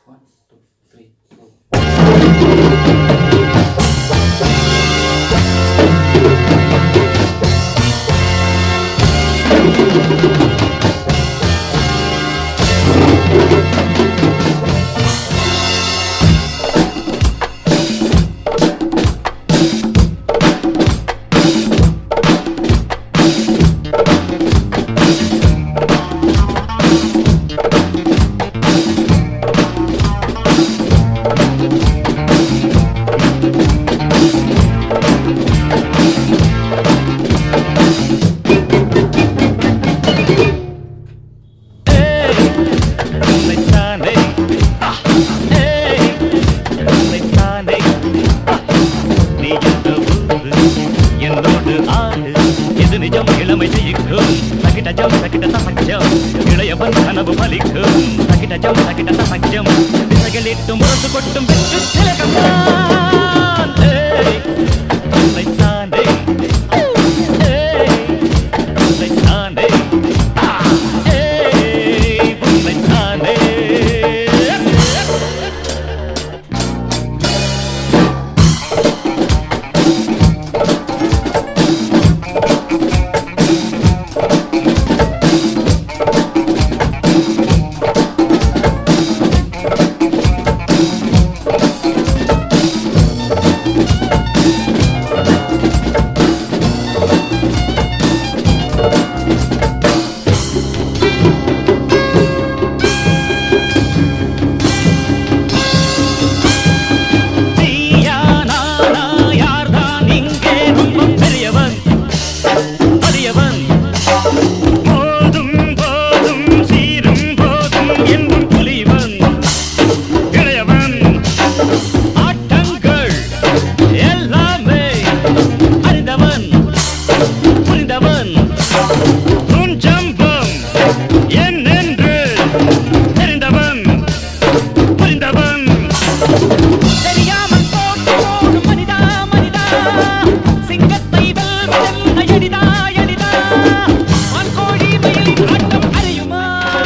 one two three four உன்னைத்தானே ஏய், உன்னைத்தானே நீ எந்த ஊரு என்னோடு ஆடு இது நிஜம் இளமை ஜெயிக்கும் தகிடஜம் தகிட சமஜம் இளையவன் கனவு பலிக்கும் தகிடஜம் தகிட சமஜம் திசைகளிட்டு முரசு கொட்டும் வெற்றி திலகம்தான் ஏய், உன்னைத்தானே ஏய், உன்னைத்தானே ஏய், உன்னைத்தானே நீயா நானா யார்தான் இங்கே ரொம்ப பெரியவன் பெரியவன் போதும் போதும் சீரும் போதும் என்றும் புலிவன் இளையவன் ஆட்டங்கள் எல்லாமே அறிந்தவன் புரிந்தவன் உன் ஜம்பம் என்னென்று தெரிந்தவன் புரிந்தவன் தெரியாமல் போட்டு போடும் மனிதா மனிதா சிங்கத்தை வெல்வதென்ன எளிதா எளிதா வான்கோழி மயிலின் ஆட்டம் அறியுமா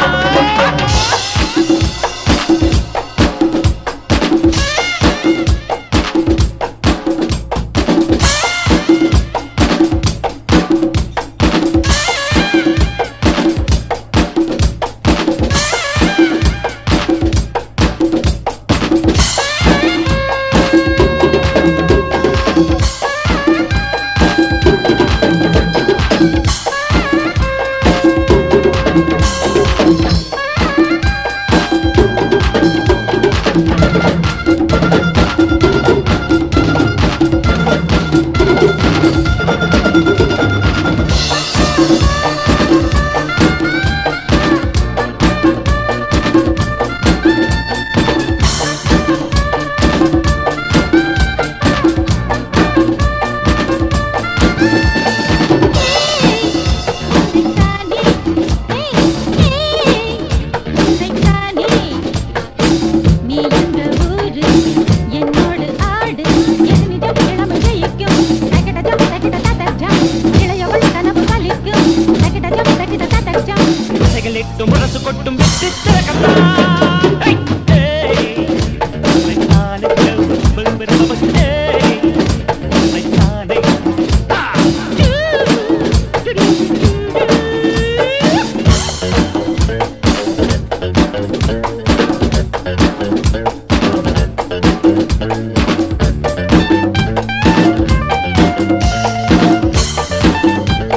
நீ என்ற ஊரு என்னோடு ஆடு எது நிஜம் இளமை ஜெயிக்கும் தகிடஜம் தகிட ததஜம் இளையவள் கனவு பலிக்கும் தகிடஜம் தகிட ததஜம் திசைகளிட்டு முரசு கொட்டும் வெற்றி திலகம்தான் ஏய், ஏய், உன்னைத்தானே வெல்வதென்ன பப- ஏய், உன்னைத்தானே ஆ,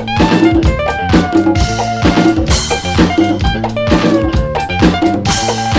நீ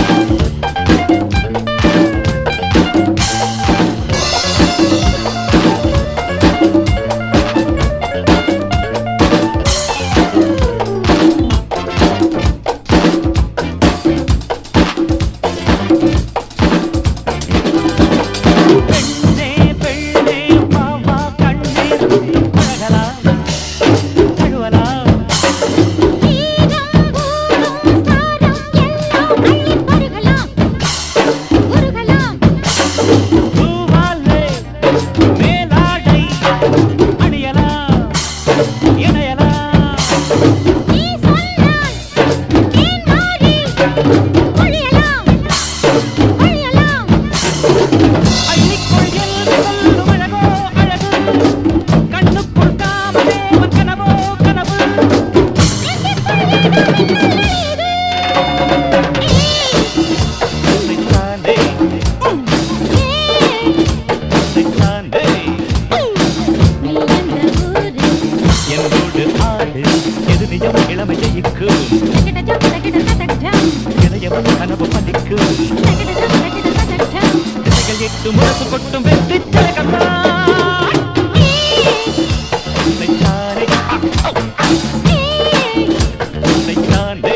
என்னோடு ஆடு எது நிஜம் இளமை ஜெயிக்கும் தகிட ஜம் தகிட தகிட ஜம் இளையவன் கனவு பலிக்கும் தகிட ஜம் தகிட தகிட ஜம் திசைகள் எட்டு முரசு கொட்டும் வெற்றி திலகம்தான் உன்னைத்தானே உன்னைத்தானே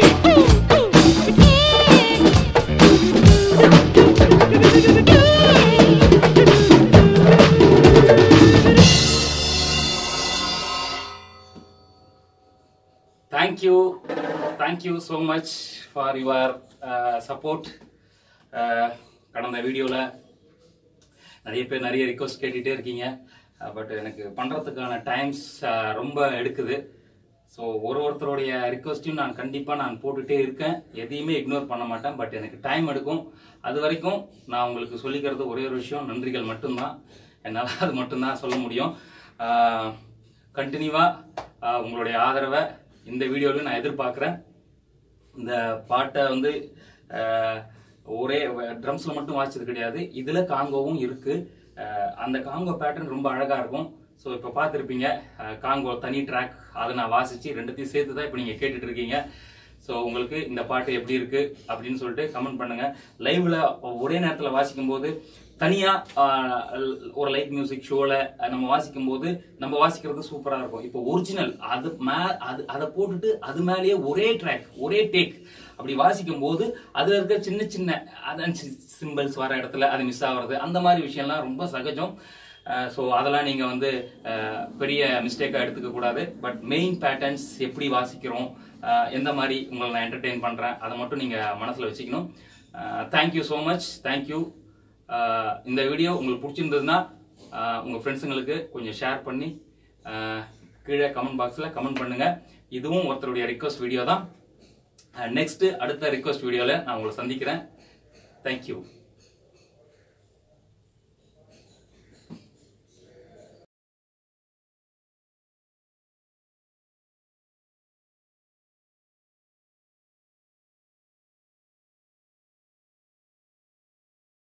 thank you thank you so much for your support கடந்த வீடியோவில் நிறைய பேர் நிறைய ரிக்வஸ்ட் கேட்டுகிட்டே இருக்கீங்க பட் எனக்கு பண்ணுறதுக்கான டைம்ஸ் ரொம்ப எடுக்குது ஸோ ஒரு ஒருத்தருடைய ரிக்வஸ்ட்டையும் நான் கண்டிப்பாக நான் போட்டுகிட்டே இருக்கேன் எதையுமே இக்னோர் பண்ண மாட்டேன் பட் எனக்கு டைம் எடுக்கும் அது வரைக்கும் நான் உங்களுக்கு சொல்லிக்கிறது ஒரே ஒரு விஷயம் நன்றிகள் மட்டும்தான் என்னால் அது மட்டும்தான் சொல்ல முடியும் கண்டினியூவாக உங்களுடைய ஆதரவை இந்த வீடியோவில் நான் எதிர்பார்க்குறேன் இந்த பாட்டை வந்து அஹ், ஒரே ட்ரம்ஸ்ல மட்டும் வாசிச்சது கிடையாது இதுல காங்கோவும் இருக்கு அஹ், அந்த காங்கோ பேட்டர்ன் ரொம்ப அழகா இருக்கும் ஸோ இப்போ பார்த்துருப்பீங்க காங்கோ தனி ட்ராக் அதை நான் வாசிச்சு ரெண்டுத்தையும் சேர்த்து தான் இப்போ நீங்கள் கேட்டுட்டு இருக்கீங்க ஸோ உங்களுக்கு இந்த பாட்டு எப்படி இருக்கு அப்படின்னு சொல்லிட்டு கமெண்ட் பண்ணுங்க லைவ்ல ஒரே நேரத்தில் வாசிக்கும் போது தனியா ஆஹ், ஒரு லைட் மியூசிக் ஷோல நம்ம வாசிக்கும் போது நம்ம வாசிக்கிறது சூப்பரா இருக்கும் இப்போ ஒரிஜினல் அது மே அது அதை போட்டுட்டு அது மேலேயே ஒரே ட்ராக் ஒரே டேக் அப்படி வாசிக்கும் போது அதுல இருக்க சின்ன சின்ன அதான் சிம்பிள்ஸ் வர இடத்துல அது மிஸ் ஆகுறது அந்த மாதிரி விஷயம்லாம் ரொம்ப சகஜம் ஸோ அதெல்லாம் நீங்கள் வந்து அஹ், பெரிய மிஸ்டேக்காக எடுத்துக்க கூடாது பட் மெயின் பேட்டர்ன்ஸ் எப்படி வாசிக்கிறோம் அஹ், எந்த மாதிரி உங்களை நான் என்டர்டெயின் பண்ணுறேன் அதை மட்டும் நீங்கள் மனசில் வச்சுக்கணும் தேங்க்யூ ஸோ மச் தேங்க்யூ இந்த வீடியோ உங்களுக்கு பிடிச்சிருந்ததுன்னா அஹ், உங்க ஃப்ரெண்ட்ஸுங்களுக்கு கொஞ்சம் ஷேர் பண்ணி அஹ், கீழே கமெண்ட் பாக்ஸில் கமெண்ட் பண்ணுங்க இதுவும் ஒருத்தருடைய ரிக்வஸ்ட் வீடியோ தான் நெக்ஸ்ட் அடுத்த ரிக்வஸ்ட் வீடியோவில் நான் உங்களை சந்திக்கிறேன் தேங்க்யூ